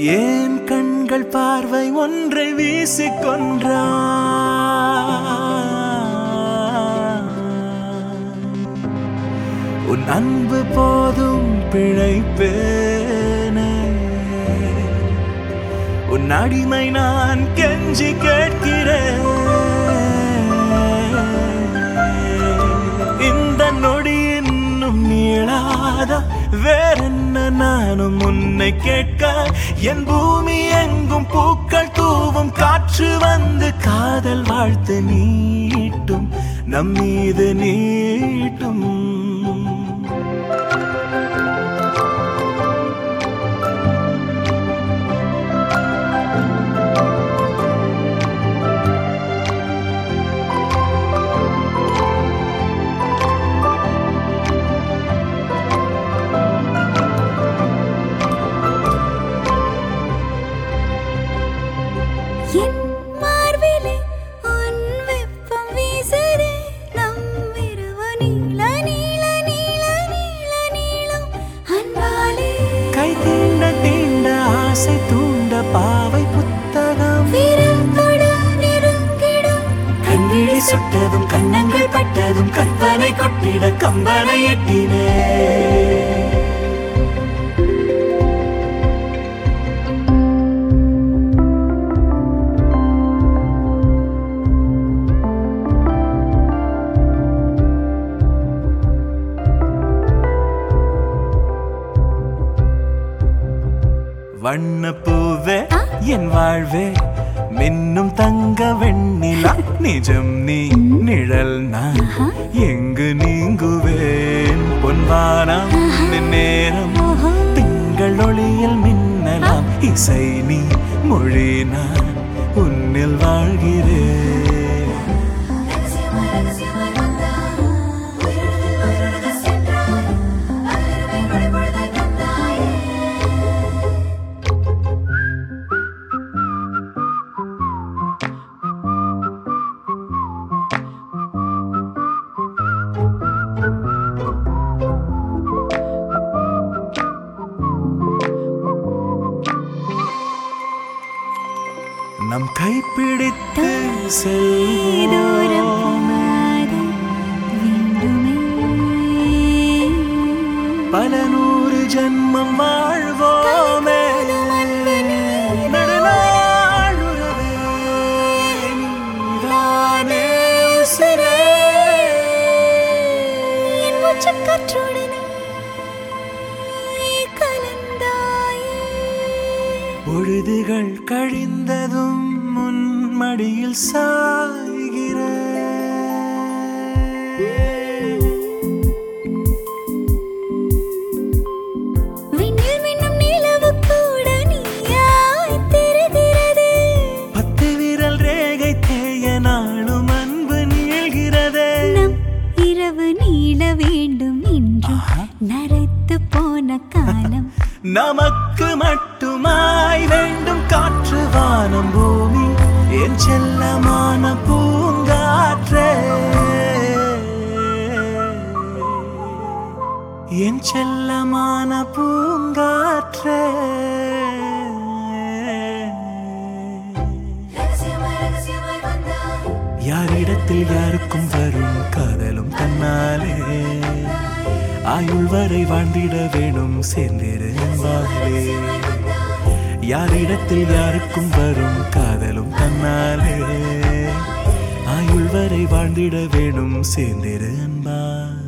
ஏன் கண்கள் பார்வை ஒன்றை வீசிக்கொன்றா உன் அன்பு போதும் பிழைப்பேனே உன் அடிமை நான் கெஞ்சி கேட்கிறேன் இந்த நொடி இன்னும் நீளாத வேறென்ன நானும் உன்னை கேட்க என் பூமி எங்கும் பூக்கள் தூவும் காற்று வந்து காதல் வாழ்த்து நீட்டும் நம் மீது நீட்டும் என் மார்பிலே உன் வெப்பம் வீசுதே நம் இரவு நீல நீல நீல நீல நீளம் அன்பாலே கை தீண்ட தீண்ட ஆசை தூண்ட பாவை புத்தகம் விரல் தொட நெருங்கிடும் கண்விழி சுட்டதும் கன்னங்கள் பட்டதும் கற்பனை கொட்டிட கம்பனை எட்டினே வண்ணப்பூவே என் வாழ்வே மின்னும் தங்க வெண்ணிலா நிஜம் நீ நிழல் நான் எங்கு நீங்குவேன் பொன்வானம் நின் நேரம் திங்கள் ஒளியில் மின்னலாம் இசை நீ மொழி நான் உன்னில் வாழ்கிறேன் நம் கைப்பிடித்து தூரம் செல்வோம் போகாது வேண்டுமே பல நூறு ஜென்மம் வாழ்வோமே நெடுநாள் உறவே நீதானே உசிரே. என் மூச்சுக் காற்றுடனே கலந்தாயே பொழுதுகள் கழிந்ததும் முன் மடியில் சாய்கிறேன் விண்ணில் மின்னும் நிலவு கூட நீயாய் தெரிகிறது பத்து விரல் ரேகை தேய நாளும் அன்பு நீள்கிறதே நம் இரவு நீள வேண்டும் என்று நரைத்து போன காலம் நமக்கு மட்டுமாய் வேண்டும் காற்று வானம் பூமி என் செல்லமான பூங்காற்றே என் செல்லமான பூங்காற்றே யாரிடத்தில் யாருக்கும் வரும் காதலும் தன்னாலே ஆயுள் வரை வாழ்ந்திட வேணும் சேர்ந்திருந்தாலே யாரிடத்தில் யாருக்கும் வரும் காதலும் தன்னாலே ஆயுள் வரை வாழ்ந்திட வேணும் சேர்ந்திருந்தால்